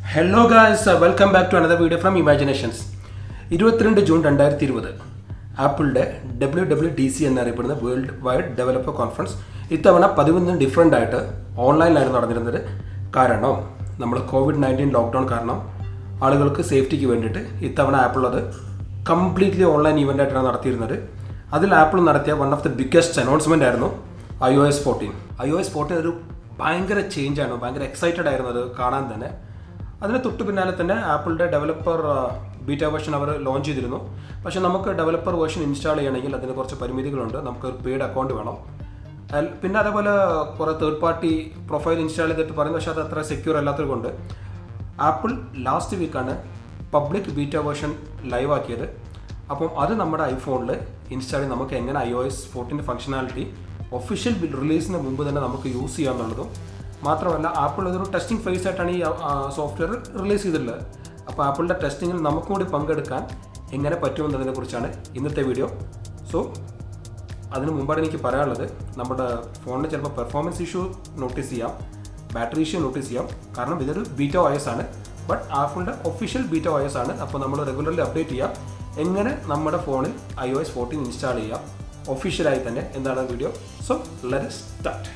hello guys welcome back to another video from Imaginations ഇരുപത്തിരണ്ട് June രണ്ടായിരത്തി ഇരുപത് ആപ്പിളിൻ്റെ ഡബ്ല്യു ഡബ്ല്യു ഡി സി എന്നറിയപ്പെടുന്ന വേൾഡ് വൈഡ് ഡെവലപ്പർ കോൺഫറൻസ് ഇത്തവണ പതിവൊന്നും ഡിഫറെൻ്റ് ആയിട്ട് ഓൺലൈനിലായിരുന്നു നടന്നിരുന്നത് കാരണം നമ്മൾ കോവിഡ് നയൻറ്റീൻ ലോക്ക്ഡൗൺ കാരണം ആളുകൾക്ക് സേഫ്റ്റിക്ക് വേണ്ടിയിട്ട് ഇത്തവണ ആപ്പിൾ അത് കംപ്ലീറ്റ്ലി ഓൺലൈൻ ഇവൻ്റ് ആയിട്ടാണ് നടത്തിയിരുന്നത് അതിൽ ആപ്പിൾ നടത്തിയ one of the biggest announcement ആയിരുന്നു I O S fourteen I O S fourteen ഒരു ഭയങ്കര ചേഞ്ച് ആണ് ഭയങ്കര എക്സൈറ്റഡ് ആയിരുന്നു അത് കാണാൻ തന്നെ അതിന് തൊട്ട് പിന്നാലെ തന്നെ ആപ്പിളിൻ്റെ ഡെവലപ്പർ ബീറ്റ വേർഷൻ അവർ ലോഞ്ച് ചെയ്തിരുന്നു പക്ഷേ നമുക്ക് ഡെവലപ്പർ വേർഷൻ ഇൻസ്റ്റാൾ ചെയ്യണമെങ്കിൽ അതിന് കുറച്ച് പരിമിതികളുണ്ട് നമുക്ക് ഒരു പെയ്ഡ് അക്കൗണ്ട് വേണം അൽ- പിന്നെ അതേപോലെ കുറേ തേർഡ് പാർട്ടി പ്രൊഫൈൽ ഇൻസ്റ്റാൾ ചെയ്തിട്ട് പറയുന്നത് പക്ഷേ അത് അത്ര സെക്യൂർ അല്ലാത്തത് കൊണ്ട് ആപ്പിൾ ലാസ്റ്റ് വീക്കാണ് പബ്ലിക് ബീറ്റ വേർഷൻ ലൈവ് ആക്കിയത് അപ്പം അത് നമ്മുടെ ഐഫോണിൽ ഇൻസ്റ്റാൾ ചെയ്ത് നമുക്ക് എങ്ങനെ ഐ ഒ എസ് ഫോർട്ടീൻ്റെ ഫംഗ്ഷനാലിറ്റി ഒഫീഷ്യൽ റിലീസിന് മുമ്പ് തന്നെ നമുക്ക് യൂസ് ചെയ്യാമെന്നുള്ളതും മാത്രമല്ല ആപ്പിൾ ഇതൊരു ടെസ്റ്റിംഗ് ഫേസ് ആയിട്ടാണ് ഈ സോഫ്റ്റ്വെയർ റിലീസ് ചെയ്തിട്ടുള്ളത് അപ്പോൾ ആപ്പിളിൻ്റെ ടെസ്റ്റിങ്ങിൽ നമുക്കും കൂടി പങ്കെടുക്കാൻ എങ്ങനെ പറ്റുമെന്നതിനെ കുറിച്ചാണ് ഇന്നത്തെ വീഡിയോ സോ അതിന് മുമ്പാണ് എനിക്ക് പറയാനുള്ളത് നമ്മുടെ ഫോണിന് ചിലപ്പോൾ പെർഫോമൻസ് ഇഷ്യൂ നോട്ടീസ് ചെയ്യാം ബാറ്ററി ഇഷ്യൂ നോട്ടീസ് ചെയ്യാം കാരണം ഇതൊരു ബീറ്റ ഓയസ് ആണ് ബട്ട് ആപ്പിളിൻ്റെ ഒഫീഷ്യൽ ബീറ്റ ഓയസ് ആണ് അപ്പോൾ നമ്മൾ റെഗുലർലി അപ്ഡേറ്റ് ചെയ്യാം എങ്ങനെ നമ്മുടെ ഫോണിൽ I O S fourteen install ചെയ്യാം ഒഫീഷ്യലായി തന്നെ എന്താണ് വീഡിയോ സോ ലെറ്റ് സ്റ്റാർട്ട്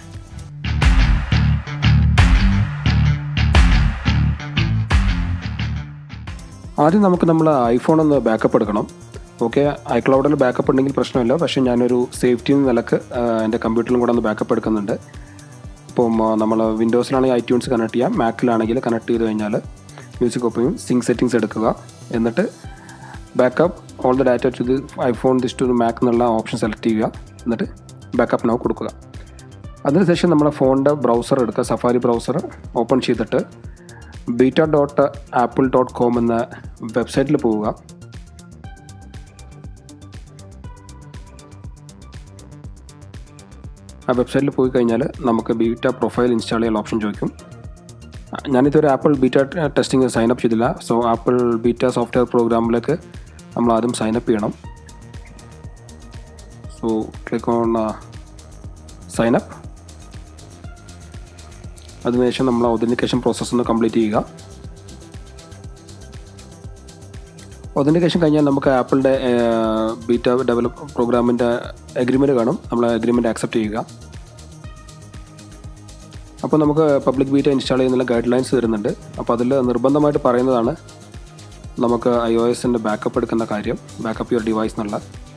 ആദ്യം നമുക്ക് നമ്മൾ ഐഫോൺ ഒന്ന് ബാക്കപ്പ് എടുക്കണം ഓക്കെ ഐക്ലൗഡിൽ ബാക്കപ്പ് ഉണ്ടെങ്കിൽ പ്രശ്നമില്ല പക്ഷേ ഞാനൊരു സേഫ്റ്റി നിലക്ക് ആ, എൻ്റെ കമ്പ്യൂട്ടറിലും കൂടെ ഒന്ന് ബാക്കപ്പ് എടുക്കുന്നുണ്ട് ഇപ്പം നമ്മൾ വിൻഡോസിലാണെങ്കിൽ ഐട്യൂൺസ് കണക്ട് ചെയ്യാം മാക്കിലാണെങ്കിൽ കണക്ട് ചെയ്ത് കഴിഞ്ഞാൽ മ്യൂസിക് ഓപ്പൺ സിങ്ക് സെറ്റിങ്സ് എടുക്കുക എന്നിട്ട് backup all the data to the iPhone this to Mac എന്നുള്ള ഓപ്ഷൻ സെലക്ട് ചെയ്യുക എന്നിട്ട് ബാക്കപ്പ് നൗ കൊടുക്കുക അതിനുശേഷം നമ്മുടെ ഫോണിൻ്റെ ബ്രൗസർ എടുക്കുക സഫാരി ബ്രൗസർ ഓപ്പൺ ചെയ്തിട്ട് beta dot Apple dot com എന്ന വെബ്സൈറ്റിൽ പോവുക ആ വെബ്സൈറ്റിൽ പോയി കഴിഞ്ഞാൽ നമുക്ക് ബീറ്റ പ്രൊഫൈൽ ഇൻസ്റ്റാൾ ചെയ്യാൻ ഓപ്ഷൻ ചോദിക്കും ഞാനിതൊരു Apple beta testing sign up ചെയ്തില്ല സോ ആപ്പിൾ ബീറ്റ സോഫ്റ്റ്വെയർ പ്രോഗ്രാമിലേക്ക് നമ്മൾ ആദ്യം സൈൻ അപ്പ് ചെയ്യണം so click on sign up അതിനുശേഷം നമ്മൾ ഒതൻറ്റിക്കേഷൻ പ്രോസസ്സ് ഒന്ന് കംപ്ലീറ്റ് ചെയ്യുക ഒതൻറ്റിക്കേഷൻ കഴിഞ്ഞാൽ നമുക്ക് ആപ്പിളിൻ്റെ ബീറ്റ ഡെവലപ്പ് പ്രോഗ്രാമിൻ്റെ അഗ്രിമെൻറ്റ് കാണും നമ്മൾ അഗ്രിമെൻറ്റ് ആക്സെപ്റ്റ് ചെയ്യുക അപ്പോൾ നമുക്ക് പബ്ലിക് ബീറ്റ ഇൻസ്റ്റാൾ ചെയ്യുന്നുള്ള ഗൈഡ് ലൈൻസ് വരുന്നുണ്ട് അപ്പോൾ അതിൽ നിർബന്ധമായിട്ട് പറയുന്നതാണ് നമുക്ക് ഐ ഒ എസിൻ്റെ ബാക്കപ്പ് എടുക്കുന്ന കാര്യം ബാക്കപ്പ് യുവർ ഡിവൈസ് എന്നുള്ള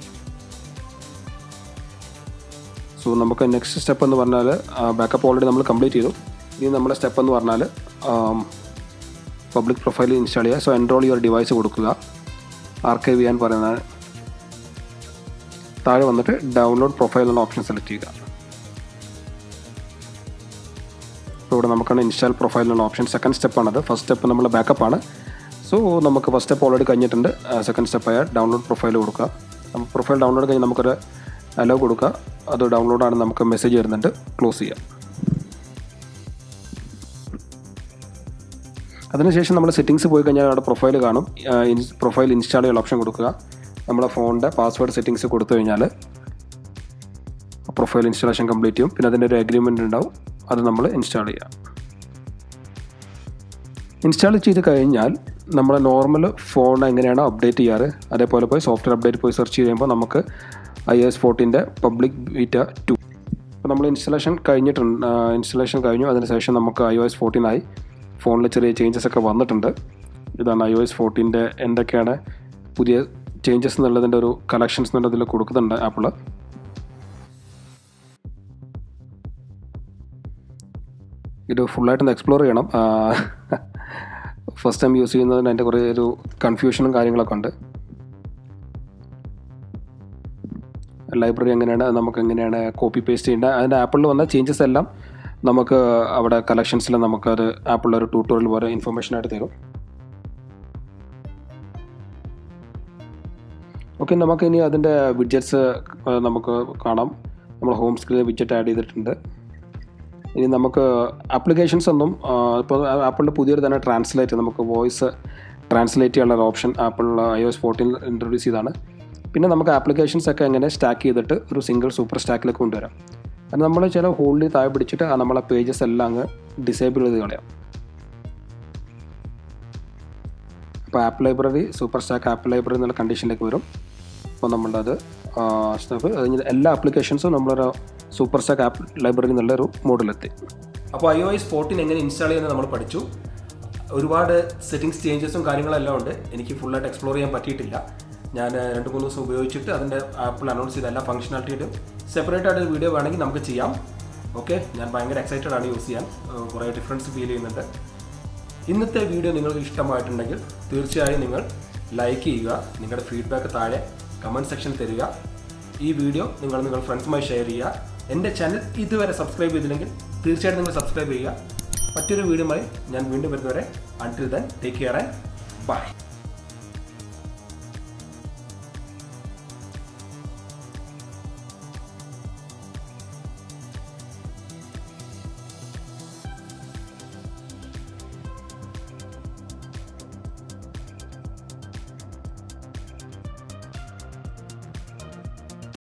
സോ നമുക്ക് നെക്സ്റ്റ് സ്റ്റെപ്പ് എന്ന് പറഞ്ഞാൽ ബാക്കപ്പ് ഓൾറെഡി നമ്മൾ കംപ്ലീറ്റ് ചെയ്തു ഇനി നമ്മുടെ സ്റ്റെപ്പ് എന്ന് പറഞ്ഞാൽ പബ്ലിക് പ്രൊഫൈൽ ഇൻസ്റ്റാൾ ചെയ്യുക സോ എൻറോൾ യുവർ ഡിവൈസ് കൊടുക്കുക ആർക്കൈവ് ചെയ്യാൻ പറയുന്ന താഴെ വന്നിട്ട് ഡൗൺലോഡ് പ്രൊഫൈൽ എന്നുള്ള ഓപ്ഷൻ സെലക്ട് ചെയ്യുക ഇപ്പോൾ ഇവിടെ നമുക്കാണ് ഇൻസ്റ്റാൾ പ്രൊഫൈൽ എന്നുള്ള ഓപ്ഷൻ സെക്കൻഡ് സ്റ്റെപ്പാണത് ഫസ്റ്റ് സ്റ്റെപ്പ് നമ്മൾ ബാക്കപ്പ് ആണ് സോ നമുക്ക് ഫസ്റ്റ് സ്റ്റെപ്പ് ഓൾറെഡി കഴിഞ്ഞിട്ടുണ്ട് സെക്കൻഡ് സ്റ്റെപ്പായ ഡൗൺലോഡ് പ്രൊഫൈൽ കൊടുക്കുക നമുക്ക് പ്രൊഫൈൽ ഡൗൺലോഡ് കഴിഞ്ഞ് നമുക്കൊരു അലോ കൊടുക്കുക അത് ഡൗൺലോഡാണ് നമുക്ക് മെസ്സേജ് വരുന്നുണ്ട് ക്ലോസ് ചെയ്യാം അതിനുശേഷം നമ്മൾ സെറ്റിങ്സ് പോയി കഴിഞ്ഞാൽ അവിടെ പ്രൊഫൈൽ കാണും പ്രൊഫൈൽ ഇൻസ്റ്റാൾ ചെയ്യാൻ ഓപ്ഷൻ കൊടുക്കുക നമ്മുടെ ഫോണിൻ്റെ പാസ്വേഡ് സെറ്റിങ്സ് കൊടുത്തു കഴിഞ്ഞാൽ പ്രൊഫൈൽ ഇൻസ്റ്റാളേഷൻ കംപ്ലീറ്റ് ചെയ്യും പിന്നെ അതിൻ്റെ ഒരു അഗ്രിമെൻ്റ് ഉണ്ടാവും അത് നമ്മൾ ഇൻസ്റ്റാൾ ചെയ്യുക ഇൻസ്റ്റാൾ ചെയ്ത് കഴിഞ്ഞാൽ നമ്മുടെ നോർമൽ ഫോൺ എങ്ങനെയാണോ അപ്ഡേറ്റ് ചെയ്യാറ് അതേപോലെ പോയി സോഫ്റ്റ്വെയർ അപ്ഡേറ്റ് പോയി സെർച്ച് ചെയ്യുമ്പോൾ നമുക്ക് ഐ എസ് ഫോർട്ടീൻ്റെ പബ്ലിക് ബീറ്റ ടു അപ്പോൾ നമ്മൾ ഇൻസ്റ്റലേഷൻ കഴിഞ്ഞിട്ടുണ്ട് ഇൻസ്റ്റലേഷൻ കഴിഞ്ഞു അതിനുശേഷം നമുക്ക് ഐ ഒ എസ് ഫോർട്ടീനായി ഫോണിൽ ചെറിയ ചേഞ്ചസ് ഒക്കെ വന്നിട്ടുണ്ട് ഇതാണ് ഐ ഒ എസ് ഫോർട്ടീൻ്റെ എന്തൊക്കെയാണ് പുതിയ ചേഞ്ചസ് എന്നുള്ളതിൻ്റെ ഒരു കളക്ഷൻസ് എന്നുള്ളതിൽ കൊടുക്കുന്നുണ്ട് ആപ്പിൾ ഇത് ഫുള്ളായിട്ടൊന്ന് എക്സ്പ്ലോർ ചെയ്യണം ഫസ്റ്റ് ടൈം യൂസ് ചെയ്യുന്നതിന് അതിൻ്റെ കുറേ ഒരു കൺഫ്യൂഷനും കാര്യങ്ങളൊക്കെ ഉണ്ട് ലൈബ്രറി എങ്ങനെയാണ് അത് നമുക്ക് എങ്ങനെയാണ് കോപ്പി പേസ്റ്റ് ചെയ്യേണ്ടത് അതിൻ്റെ ആപ്പിളിൽ വന്ന ചേഞ്ചസ് എല്ലാം നമുക്ക് അവിടെ കളക്ഷൻസിൽ നമുക്കത് ആപ്പിളിൽ ഒരു ട്യൂട്ടോറിയൽ പോലെ ഇൻഫർമേഷൻ ആയിട്ട് തരും ഓക്കെ നമുക്ക് ഇനി അതിൻ്റെ വിഡ്ജറ്റ്സ് നമുക്ക് കാണാം നമ്മൾ ഹോം സ്ക്രീനിൽ വിഡ്ജറ്റ് ആഡ് ചെയ്തിട്ടുണ്ട് ഇനി നമുക്ക് ആപ്ലിക്കേഷൻസ് ഒന്നും ഇപ്പോൾ ആപ്പിളിൻ്റെ പുതിയൊരു തന്നെ ട്രാൻസ്ലേറ്റ് നമുക്ക് വോയിസ് ട്രാൻസ്ലേറ്റ് ചെയ്യാനുള്ള ഒരു option Apple I O S fourteen introduce ചെയ്താണ് പിന്നെ നമുക്ക് ആപ്ലിക്കേഷൻസ് ഒക്കെ എങ്ങനെ സ്റ്റാക്ക് ചെയ്തിട്ട് ഒരു സിംഗിൾ സൂപ്പർ സ്റ്റാക്കിലേക്ക് കൊണ്ടുവരാം അത് നമ്മൾ ചില ഹോൾഡിൽ താഴെ പിടിച്ചിട്ട് ആ നമ്മളെ പേജസ് എല്ലാം അങ്ങ് ഡിസേബിൾ ചെയ്ത് കളയാം അപ്പോൾ app library super stack app library എന്നുള്ള കണ്ടീഷനിലേക്ക് വരും അപ്പോൾ നമ്മളുടെ അത് സ്റ്റെപ്പ് കഴിഞ്ഞ് എല്ലാ ആപ്ലിക്കേഷൻസും നമ്മളൊരു സൂപ്പർ സ്റ്റാക്ക് ആപ്പ് ലൈബ്രറി എന്നുള്ളൊരു മോഡിലെത്തി അപ്പോൾ ഐ ഒ എസ് ഫോർട്ടീൻ എങ്ങനെ ഇൻസ്റ്റാൾ ചെയ്യുന്നത് നമ്മൾ പഠിച്ചു ഒരുപാട് സെറ്റിങ്സ് ചേഞ്ചസും കാര്യങ്ങളെല്ലാം ഉണ്ട് എനിക്ക് ഫുള്ളായിട്ട് എക്സ്പ്ലോർ ചെയ്യാൻ പറ്റിയിട്ടില്ല ഞാൻ രണ്ട് മൂന്ന് ദിവസം ഉപയോഗിച്ചിട്ട് അതിൻ്റെ ആപ്പിൾ അനൗൺസ് ചെയ്ത എല്ലാ ഫംഗ്ഷനാലിറ്റിയും സെപ്പറേറ്റ് ആയിട്ട് ഒരു വീഡിയോ വേണമെങ്കിൽ നമുക്ക് ചെയ്യാം ഓക്കെ ഞാൻ ഭയങ്കര എക്സൈറ്റഡ് ആണ് യൂസ് ചെയ്യാൻ ഏഹ് കുറേ ഡിഫറൻസ് ഫീൽ ചെയ്യുന്നുണ്ട് ഇന്നത്തെ വീഡിയോ നിങ്ങൾക്ക് ഇഷ്ടമായിട്ടുണ്ടെങ്കിൽ തീർച്ചയായും നിങ്ങൾ ലൈക്ക് ചെയ്യുക നിങ്ങളുടെ ഫീഡ്ബാക്ക് താഴെ കമൻറ്റ് സെക്ഷനിൽ തരിക ഈ വീഡിയോ നിങ്ങൾ നിങ്ങൾ ഫ്രണ്ട്സുമായി ഷെയർ ചെയ്യുക എൻ്റെ ചാനൽ ഇതുവരെ സബ്സ്ക്രൈബ് ചെയ്തില്ലെങ്കിൽ തീർച്ചയായിട്ടും നിങ്ങൾ സബ്സ്ക്രൈബ് ചെയ്യുക മറ്റൊരു വീഡിയോയുമായി ഞാൻ വീണ്ടും വരുന്നവരെ until then take care and by